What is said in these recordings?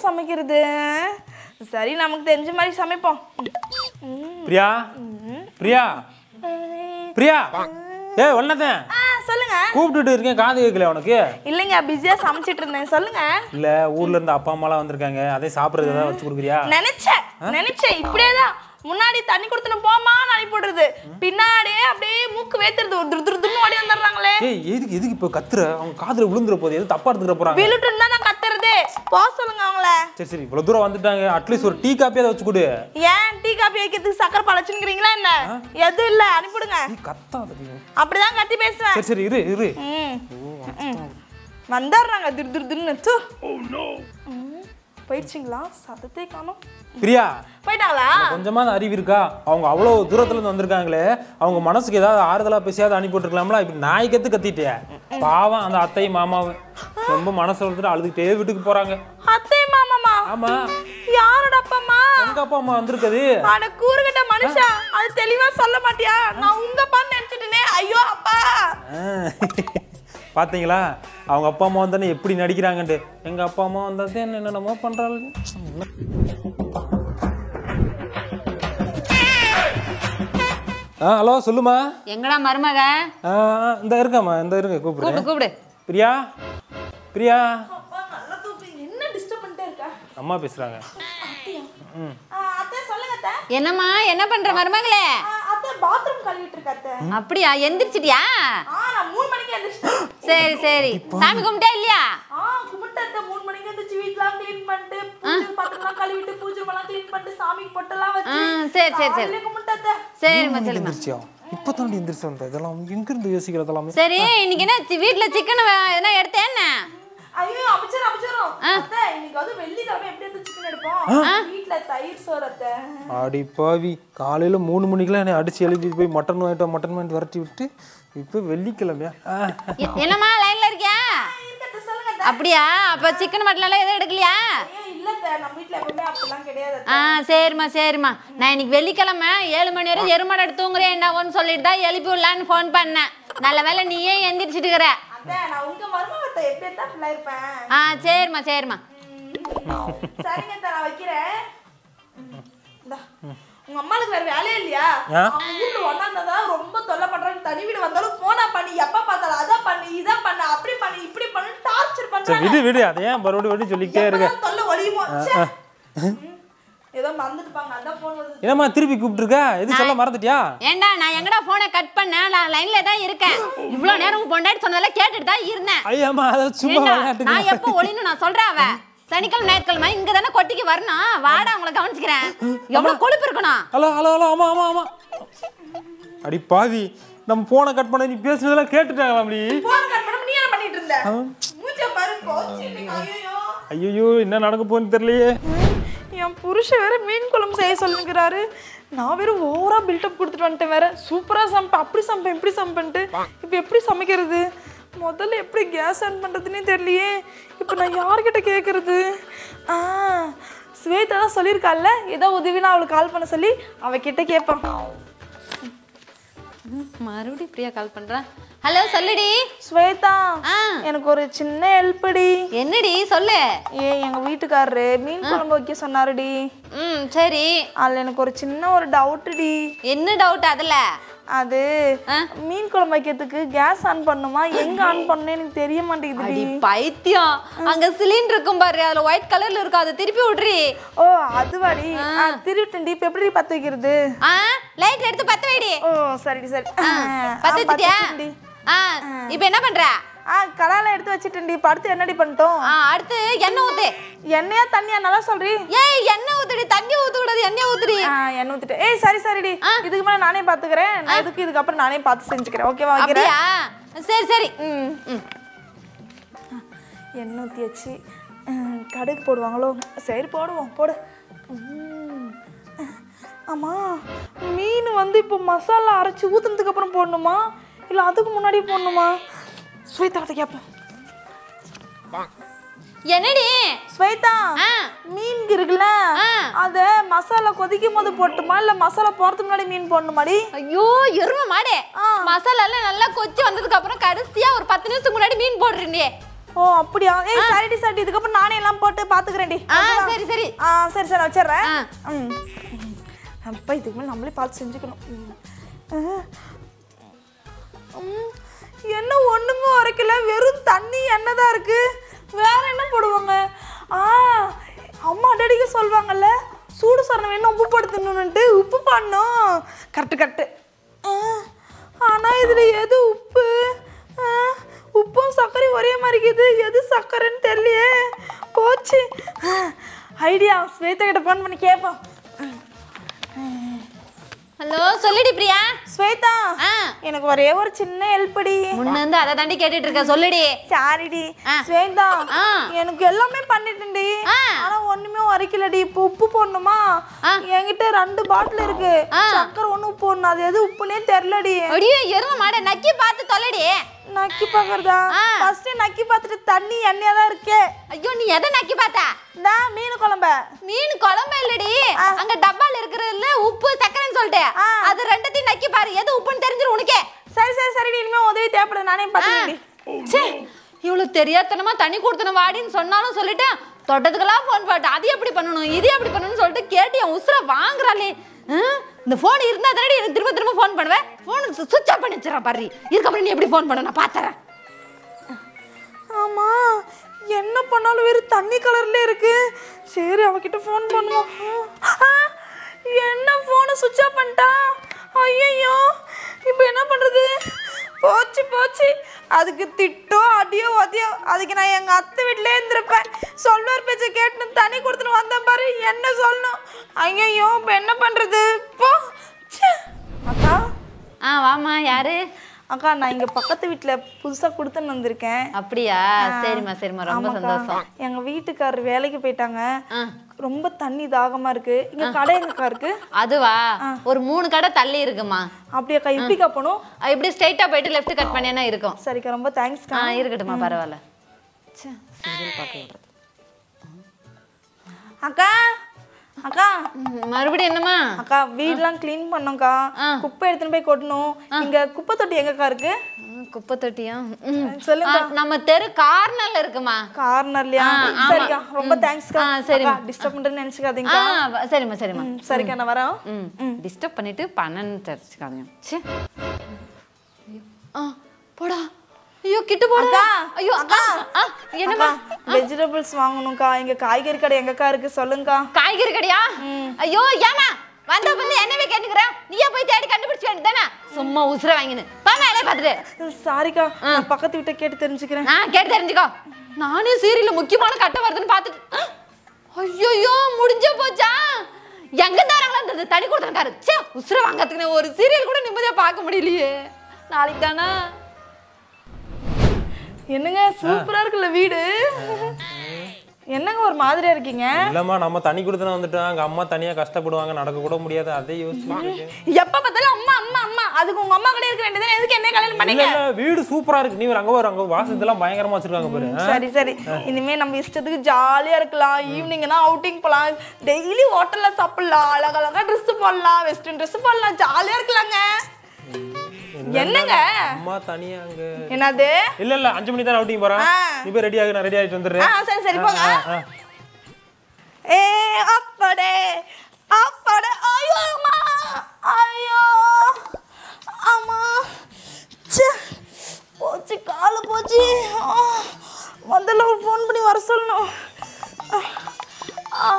சமைக்கிறது சரி நமக்கு தெரிஞ்ச மாதிரி சமைப்போம் பிரியா பிரியா பிரியா ஏய் ஒன்னதன் ஆ சொல்லுங்க கூப்பிட்டுட்டு இருக்கேன் காது கேட்கல உனக்கு இல்லைங்க பிஸியா சமைச்சிட்டு இருந்தேன் சொல்லுங்க இல்ல ஊர்ல இருந்து அப்பா அம்மாலாம் வந்திருக்காங்க அதே சாப்பிடுறது ஏதாவது வச்சு கொடுக்குறியா நினைச்சேன் நினைச்சேன் இப்படியேதான் முன்னாடி தண்ணி கொடுத்துன்னு போமா அனுப்பி விடுறது பின்னாடியே அப்படியே மூக்கு வேத்துறது ஒரு துரு துரு துருன்னு ஓடி வந்துடுறாங்களே ஏய் எதுக்கு எதுக்கு இப்போ கத்துற அவங்க காதுல விழுந்துற போது எது தப்பா எடுத்துக்கிற போறாங்க விழுட்டுன்னு தான் நான் கத்துறது போ சொல்லுங்க அவங்கள சரி சரி இவ்வளவு தூரம் வந்துட்டாங்க அட்லீஸ்ட் ஒரு டீ காப்பியாவது வச்சு கொடு ஏன் டீ காபி வைக்கிறதுக்கு சக்கரை பழச்சுங்கிறீங்களா என்ன எதுவும் இல்ல அனுப்பிவிடுங்க நீ கத்தாத நீ. அப்படிதான் கத்தி பேசுவேன் சரி சரி இரு இரு ம் ம். வந்துடுறாங்க திரு திரு திருன்னு தூ. ம். போயிடுச்சிங்களா சத்தத்தை காணோம் பிரியா போயிட்டாங்களா கொஞ்சமாவது அறிவு இருக்கா அவங்க அவ்வளோ தூரத்துல இருந்து வந்திருக்காங்களே அவங்க மனசுக்கு ஏதாவது ஆறுதலா பேசியாவது அனுப்பி விட்டுருக்கலாம்ல இப்படி நாய் கத்து கத்திட்டிய பாவம் அந்த அத்தை மாமாவும் ரொம்ப மனசு வந்துட்டு அழுதுகிட்டே வீட்டுக்கு போறாங்க அத்தை மாமாமா ஆமா யாரோட அப்பம்மா எங்க அப்பா அம்மா வந்திருக்குது அட கூறுகிட்ட மனுஷா அது தெளிவா சொல்ல மாட்டியா நான் உங்க அப்பான்னு நினைச்சிட்டேனே ஐயோ அப்பா ஆ. பாத்தீங்களா அவங்க அப்பா அம்மா வந்தானே எப்படி நடிக்கிறாங்கன்ட்டு எங்க அப்பா அம்மா வந்தது என்ன என்னென்னமோ பண்றாங்க ஆ ஹலோ சொல்லுமா எங்கடா மருமக ஆ இந்த இருக்காம்மா இந்த இருங்க கூப்பிடு கூப்பிடுறேன் கூப்பிடு பிரியா பிரியா அப்பா நல்லா தூக்கு என்ன டிஸ்டர்ப் பண்ணிட்டே இருக்க அம்மா பேசுறாங்க ஆ, அத்தை சொல்லுங்க அத்தை என்னம்மா என்ன பண்ற மருமகளே ஆ, அத்தை பாத்ரூம் கழுவிட்டு இருக்க அத்தை அப்படியா எந்திரிச்சிட்டியா ஆ நான் மூணு மணிக்கு எந்திரிச்சிட்டேன் சரி சரி சாமி கும்பிட்டே இல்லையா ஆ கும்பிட்டு அத்தை மூணு மணிக்கு எந்திரிச்சு வீட்லாம் க்ளீன் பண்ணிட்டு பூஜை பாத்திரம்லாம் கழுவிட்டு பூஜை எல்லாம் க்ளீன் பண்ணிட்டு சாமிக்கு பொட்டெல்லாம் ஆ, வச்சு சரி சரி சரி காலையிலே கும்பிட்டு அத்தை சரிம்மா சரிம்மா எந்திரிச்சியா இப்போ தாண்டி எந்திரிச்சு வந்த இதெல்லாம் எங்க இருந்து யோசிக்கிறது எல்லாமே சரி இன்னைக்கு என்ன சி- வீட்ல சிக்கன் எதனா எடுத்தேன் என்ன ஐயோ அபிச்சர் அபிச்சரும் அத்தை இன்னைக்கு வந்து வெள்ளிக்கிழமை எப்படி வந்து சிக்கன் எடுப்போம் வீட்ல தயிர் சோறு அத்தை அடி பாவி காலையில மூணு மணிக்கெல்லாம் என்னை அடிச்சு எழுதிட்டு போய் மட்டன் வாங்கிட்டு வா, மட்டன் வாங்கிட்டு விரட்டி விட்டு இப்போ வெள்ளிக்கிழமையா ஆ. எ- என்னம்மா லைன்ல இருக்கியா இருக்கத்தை சொல்லுங்க அத்தை. அப்படியா அப்ப சிக்கன் மட்டன் எல்லாம் எதுவும் எடுக்கலையா ஐயோ இல்ல அத்தை நம்ம வீட்ல எப்பவுமே அப்படிலாம் கிடையாது அத்தை. ஆ சரிம்மா சரிம்மா நான் இன்னைக்கு வெள்ளிக்கிழமை ஏழு மணி வரை எருமாடு எடுத்து தூங்குறேன் என்னவோன்னு சொல்லிட்டு தான் எழுப்பி விடலான்னு ஃபோன் பண்ணேன் நல்ல வேளை நீயே எந்திரிச்சிட்டு இருக்கிற அத்தை நான் உங்க மருமகத்தை எப்படி தான் பிள்ளை இருப்பேன் ஆ சரிம்மா சரிம்மா சரிங்க அத்தை நான் வைக்கிறேன் ம். இந்தா. உங்க அம்மாளுக்கு வேற வேலையே இல்லையா ஆ? அவங்க வீட்டுல ஒன்னாந்ததான் ரொம்ப தொல்லை பண்றாங்க தனி வீடு வந்தாலும் போனா பண்ணி எப்ப பார்த்தாலும் அதான் பண்ணு இதான் பண்ணு அப்படி பண்ணு இப்படி பண்ணு டார்ச்சர் சரி பண்றாங்க விடு விடு அதை ஏன் மறுபடியும் மறுபடியும் சொல்லிக்கிட்டே இருக்க எப்பதான் தொல்லை ஒழியுமோ ச்சே. ம். ஏதோ மறந்துட்டுப்பாங்க அதான் போன் வருது என்னம்மா திருப்பி கூப்பிட்டுருக்க எது சொல்ல மறந்துட்டியா ஏண்டா நான் எங்கடா போனை கட் பண்ணேன் நான் லைன்ல தான் இருக்கேன் இவ்வளவு நேரம் உங்க பொண்டாட்டி சொன்னதெல்லாம் கேட்டுட்டு தான் இருந்தேன் ஐயாம்மா அதை சும்மா ஏண்டா, விளையாட்டுக்கு நான் எப்போ ஒளின்னு நான் சொல்றேன் அவ சனிக்கிழமை ஞாயிற்றுக்கிழமை இங்க தானே கொட்டிக்கு வரணும் வாடா உங்களை கவனிச்சுக்கிறேன் எவ்வளவு கொழுப்பு இருக்கணும் ஹலோ ஹலோ ஹலோ ஆமா ஆமா ஆமா அடி பாவி நம்ம போனை கட் பண்ண நீ பேசுனதெல்லாம் கேட்டுட்டாங்களாம்டி போன் கட் பண்ண நீ என்ன பண்ணிட்டு இருந்த மூஞ்ச பாரு போச்சு இன்னைக்கு. ஐயையோ. ஐயோ என்ன நடக்க போகுதுன்னு தெரியலையே என் புருஷன் வேற மீன் குழம்பு செய்ய சொல்லுங்கிறாரு நான் வேற ஓவரா பில்டப் கொடுத்துட்டு வந்துட்டேன் வேற சூப்பரா சமைப்பேன் அப்படி சமைப்பேன் இப்படி சமைப்பேன்ட்டு இப்போ எப்படி சமைக்கிறது முதல்ல எப்படி கேஸ் ஆன் பண்ணுறதுனே தெரியலையே இப்போ நான் யார்கிட்ட கேட்கறது ஆ ஸ்வேதா தான் சொல்லியிருக்காள்ல ஏதோ உதவினா அவளுக்கு கால் பண்ண சொல்லி அவகிட்ட கேட்பேன் மறுபடியும் பிரியா கால் பண்றா ஹலோ சொல்லுடி ஸ்வேதா ஆ எனக்கு ஒரு சின்ன ஹெல்ப்டி என்னடி சொல்லு ஏ எங்க வீட்டுக்காரரு மீன் குழம்பு வைக்க சொன்னாருடி ம் சரி அதில் எனக்கு ஒரு சின்ன ஒரு டவுட்டுடி என்ன டவுட் அதுல அது ஆ? மீன் குழம்பு வைக்கிறதுக்கு கேஸ் ஆன் பண்ணுமா எங்க ஆன் பண்ணணும் எனக்கு தெரிய மாட்டேங்குதுடி அடி பைத்தியம் அங்க சிலிண்டர் இருக்கும் பாரு அதுல ஒயிட் கலர்ல இருக்கும் அதை திருப்பி விட்றி ஓ அதுவாடி திருவிட்டண்டி இப்போ எப்படி பற்ற வைக்கிறது ஆ லைட் எடுத்து பத்த வைடி ஓ சரிடி சரி ஆ, ஆ, பத்த வச்சிட்டியா வச்சிட்டேன்டி. ஆ இப்போ என்ன பண்ற ஆ கடால எடுத்து வச்சிட்டேன்டி இப்போ அடுத்து என்னடி பண்ணிட்டோம் ஆ அடுத்து எண்ணெய் ஊத்து எண்ணெயா தண்ணியா நல்லா சொல்றி ஏய் எண்ணெய் ஊத்துடி தண்ணி ஊத்த கூடாது எண்ணெய் ஊத்துடி ஆ எண்ணெய் ஊத்திட்டு ஏய் சரி சரிடி இதுக்கு மேலே நானே பார்த்துக்கிறேன் நான் இதுக்கு இதுக்கப்புறம் நானே பார்த்து செஞ்சுக்கிறேன் ஓகேவா வைக்கிறேன் அப்படியா சரி சரி ம் ம். எண்ணெய் ஊற்றி வச்சு ம், கடுகு போடுவாங்களோ சரி போடுவோம் போடு ம். ஆமா மீன் வந்து இப்போ மசாலா அரைச்சி ஊத்துனதுக்கு அப்புறம் போடணுமா இல்லை அதுக்கு முன்னாடி போடணுமா ஸ்வேதாட்ட கேட்போம் என்னடி ஸ்வேதா ஆ மீன் இருக்குல்ல ஆ. அத மசாலா கொதிக்கும் போது போட்டுமா இல்ல மசாலா போறதுக்கு முன்னாடி மீன் போடணுமாடி ஐயோ எருமை மாடே மசாலா எல்லாம் நல்லா கொச்சி வந்ததுக்கு அப்புறம் கடைசியா ஒரு பத்து நிமிஷத்துக்கு முன்னாடி மீன் போடுறீங்க ஓ அப்படியா ஏய் சரிடி சரிடி இதுக்கப்புறம் நானே எல்லாம் போட்டு பாத்துக்கிறேன்டி ஆ சரி சரி ஆ சரி சரி நான் வச்சிடுறேன் ஆ. ம் அப்பா இதுக்கு மேலே நம்மளே பார்த்து செஞ்சுக்கணும் ம். ஆ. ம். என்ன ஒண்ணுமே உரைக்கல வெறும் தண்ணி எண்ணெய் தான் இருக்கு வேற என்ன போடுவாங்க ஆ அம்மா அடிக்க சொல்லுவாங்கல்ல சூடு சொரணம் வேணும் உப்பு போட்டு தின்னணுன்ட்டு உப்பு பண்ணோம் கரெக்டு கரெக்டு ஆனால் இதில் எது உப்பு ஆ, உப்பும் சர்க்கரையும் ஒரே மாதிரி இருக்குது எது சர்க்கரைன்னு தெரியலையே போச்சு ஐடியா ஸ்வேதா கிட்ட ஃபோன் பண்ணி கேட்போம் ஹலோ சொல்லுடி பிரியா ஸ்வேதா ஆ எனக்கு ஒரே ஒரு சின்ன ஹெல்ப்படி முன்ன இருந்து அதை தாண்டி கேட்டுட்டு இருக்க சொல்லுடி சாரிடி ஆ. ஸ்வேதா ஆ. எனக்கு எல்லாமே பண்ணிட்டேன்டி ஆ. ஆனா ஒண்ணுமே உரைக்கலடி இப்போ உப்பு போடணுமா ஆ. என்கிட்ட ரெண்டு பாட்டில் இருக்கு ஆ. சக்கரை ஒண்ணு உப்பு போடணும் அது எது உப்புனே தெரியலடி அடியே எரும மாட நக்கி பார்த்து தொலைடி நக்கி பாக்குறதா ஆ. ஃபர்ஸ்ட் நக்கி பார்த்துட்டு தண்ணி எண்ணெயா தான் இருக்கே ஐயோ நீ எதை நக்கி பார்த்த நான் மீன் குழம்ப மீன் குழம்பு இல்லடி ஆ. அங்க டப்பால இருக்கிறதுல உப்பு சக்கரைன்னு சொல்லிட்டு ஆ. அது ரெண்டத்தையும் நக்கி பாரு எது உப்புன்னு தெரிஞ்சிரும் உனக்கே சரி சரி சரிடி இனிமே உதவி தேவைப்படுது நானே பார்த்துக்கிறேன்டி ச்சே இவ்வளவு தெரியாதனமா தண்ணி கொடுத்தன வாடின்னு சொன்னாலும் சொல்லிட்டு தொட்டதுக்கெல்லாம் ஃபோன் போட்டு அது எப்படி பண்ணணும் இது எப்படி பண்ணணும்னு சொல்லிட்டு கேட்டு என் உசுர வாங்குறாளே ஹம்? இந்த ஃபோன் இருந்தா தானே எனக்கு திரும்ப திரும்ப ஃபோன் பண்ணுவேன் ஃபோன் சுவிட்ச் ஆஃப் பண்ணி வச்சிடறேன் பாரு இதுக்கப்புறம் நீ எப்படி ஃபோன் பண்ண நான் பாத்துறேன் ஆமா என்ன பண்ணாலும் வெறும் தண்ணி கலர்ல இருக்கு சரி அவகிட்ட ஃபோன் பண்ணுவோம் ஆ, என்ன ஃபோனை சுவிட்ச் ஆஃப் பண்ணிட்டா ஐயோ இப்போ என்ன பண்றது போச்சு போச்சு அதுக்கு திட்டோ அடியோ உதையோ அதுக்கு நான் எங்க அத்தை வீட்டிலே இருந்திருப்பேன் சொல்வார் பேச்சை கேட்டு தண்ணி கொடுத்துட்டு வந்தேன் பாரு என்ன சொல்லணும் ஐயோ இப்போ என்ன பண்றது போ ச்சே. அக்கா ஆ வாமா யாரு அக்கா நான் இங்க பக்கத்து வீட்ல புதுசா கொடுத்துன்னு வந்திருக்கேன் அப்படியா சரிம்மா சரிம்மா ரொம்ப ஆமாக்கா. சந்தோஷம் எங்க வீட்டுக்காரர் வேலைக்கு போயிட்டாங்க ஆ. ரொம்ப தண்ணி தாகமா இருக்கு இங்க கடை எங்கக்கா இருக்கு அதுவா ஒரு மூணு கடை தள்ளி இருக்குமா அப்படியாக்கா எப்படிக்கா போகணும் அஹ் இப்படி ஸ்ட்ரைட்டா போயிட்டு லெஃப்ட் கட் பண்ணினா இருக்கும் சரிக்கா ரொம்ப தேங்க்ஸ்க்கா ஆ இருக்கட்டுமா பரவாயில்ல ச்சே, serial பார்க்க விடுறது. அக்கா அக்கா ம், மறுபடியும் என்னம்மா அக்கா வீடெல்லாம் க்ளீன் பண்ணோம்க்கா ஆ. குப்பை எடுத்துன்னு போய் கொட்டணும் இங்க குப்பை தொட்டி எங்கக்கா இருக்கு ம், குப்பை தொட்டியா ம். சொல்லுங்க. ஆ, நம்ம தெரு கார்னர்ல இருக்குமா கார்னர்லயா ஆ, ஆமா. சரிக்கா ரொம்ப தேங்க்ஸ்க்கா ஆ, சரிம்மா. டிஸ்டர்ப் பண்றேன்னு ஆ நினைச்சுக்காதீங்க வ- சரிம்மா சரிம்மா ம், சரிக்கா நான் வரேன் ம் டிஸ்டர்ப் பண்ணிட்டு பணம்னு தெரிச்சுக்காதீங்க ச்சே ஐயோ, ஆ போடா ஐயோ கிட்ட போடா அக்கா, ஐயோ அக்கா. ஆ, என்னம்மா வெஜிடபிள்ஸ் வாங்கணும்க்கா எங்க காய்கறி கடை எங்கக்கா இருக்கு சொல்லுங்கக்கா காய்கறி கடையா ஐயோ ஏமா வந்த வந்து என்னவே கேட்டுக்கிறேன் நீயே போய் தேடி கண்டுபிடிச்சு வேண்டியதானே சும்மா உசுர வாங்கினு பாமா வேலையை பார்த்துட்டு சாரிக்கா நான் பக்கத்து வீட்டை கேட்டு தெரிஞ்சுக்கிறேன் நான் கேட்டு தெரிஞ்சுக்கோ நானே சீரியல்ல முக்கியமான கட்டம் வருதுன்னு பார்த்துட்டு ஐயோ முடிஞ்ச போச்சா எங்க தாராங்களா இந்த தனி கொடுத்துருக்காரு சே உசுர வாங்கறதுக்கு ஒரு சீரியல் கூட நிம்மதியா பார்க்க முடியலையே நாளைக்கு தானே என்னங்க சூப்பரா இருக்குல்ல வீடு என்னங்க ஒரு மாதிரியா இருக்கீங்க இல்லம்மா நம்ம தண்ணி கொடுத்துனா வந்துட்டோம் அங்க அம்மா தனியா கஷ்டப்படுவாங்க நடக்க கூட முடியாது அதே யோசிச்சுட்டு இருக்கேன். எப்ப பார்த்தாலும் அம்மா அம்மா அம்மா அதுக்கு உங்க அம்மா கூட இருக்க வேண்டியது எதுக்கு என்ன கல்யாணம் இல்ல பண்ணீங்க இல்ல வீடு சூப்பரா இருக்கு நீ ஒரு அங்க ஒரு அங்க வாசத்தெல்லாம் பயங்கரமா வச்சிருக்காங்க பாரு ஆ? சரி சரி இனிமே நம்ம இஷ்டத்துக்கு ஜாலியா இருக்கலாம் ஈவினிங்னா அவுட்டிங் போலாம் டெய்லி ஹோட்டல்ல சாப்பிடலாம் அழகழகா ட்ரெஸ் போடலாம் வெஸ்டர்ன் ட்ரெஸ் போடலாம் ஜாலியா இருக்கலாங்க என்னங்க அம்மா தனியா அங்க என்னது இல்ல இல்ல அஞ்சு மணி தான் அவுட்டிங் போறேன் ஆ. நீ போய் ரெடி ஆகு நான் ரெடி ஆயிட்டு ஆ வந்துடுறேன் சரி சரி போங்க ஆ, ஆ. ஏ அப்படே அப்படே ஐயோ அம்மா ஐயோ அம்மா ச்சே போச்சு காலு போச்சு ஆ, முதல்ல ஒரு ஃபோன் பண்ணி வர சொல்லணும் ஆ,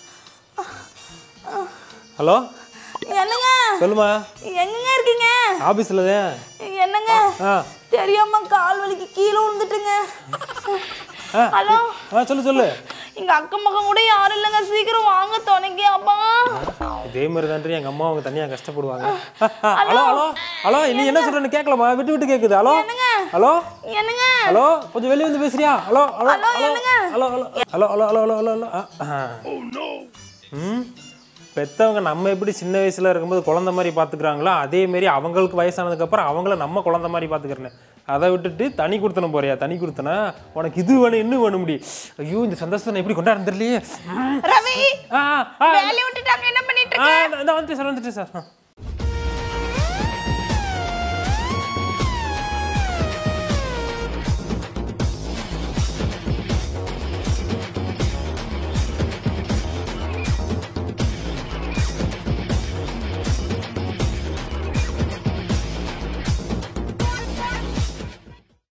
ஹலோ என்னங்க சொல்லுமா எங்கங்க இருக்கீங்க ஆபீஸ்ல தான் என்னங்க ஆ தெரியாம கால் வலிக்கு கீழே விழுந்துட்டுங்க ஆ, ஹலோ ஆ சொல்லு சொல்லு இங்க அக்கம் பக்கம் கூட யாரும் இல்லைங்க சீக்கிரம் வாங்க துணைக்கு அப்பா இதே மாதிரி தான் எங்க அம்மா அவங்க தனியா கஷ்டப்படுவாங்க ஹலோ ஹலோ ஹலோ நீ என்ன சொல்றேன்னு கேட்கலாமா விட்டு விட்டு கேக்குது ஹலோ ஹலோ என்னங்க ஹலோ கொஞ்சம் வெளிய வந்து பேசுறியா ஹலோ ஹலோ ஹலோ, ஹலோ என்னங்க? Hello hello hello hello hello hello hello hello ஆ, ஆ. ம் பெத்தவங்க நம்ம எப்படி சின்ன வயசுல இருக்கும்போது குழந்தை மாதிரி பாத்துக்கிறாங்களோ அதே மாதிரி அவங்களுக்கு வயசானதுக்கு அப்புறம் அவங்கள நம்ம குழந்தை மாதிரி பாத்துக்கிறேன் அதை விட்டுட்டு தனி கொடுத்தனம் போறியா தனி கொடுத்தனா உனக்கு இது வேணும் இன்னும் வேணும் முடி ஐயோ இந்த சந்தோஷத்தை நான் எப்படி கொண்டாடுறதுலையே ரவி ஆ ஆ வேலையை விட்டுட்டாங்க என்ன பண்ணிட்டு ஆ இந்த வந்துட்டு சார் வந்துட்டு சார்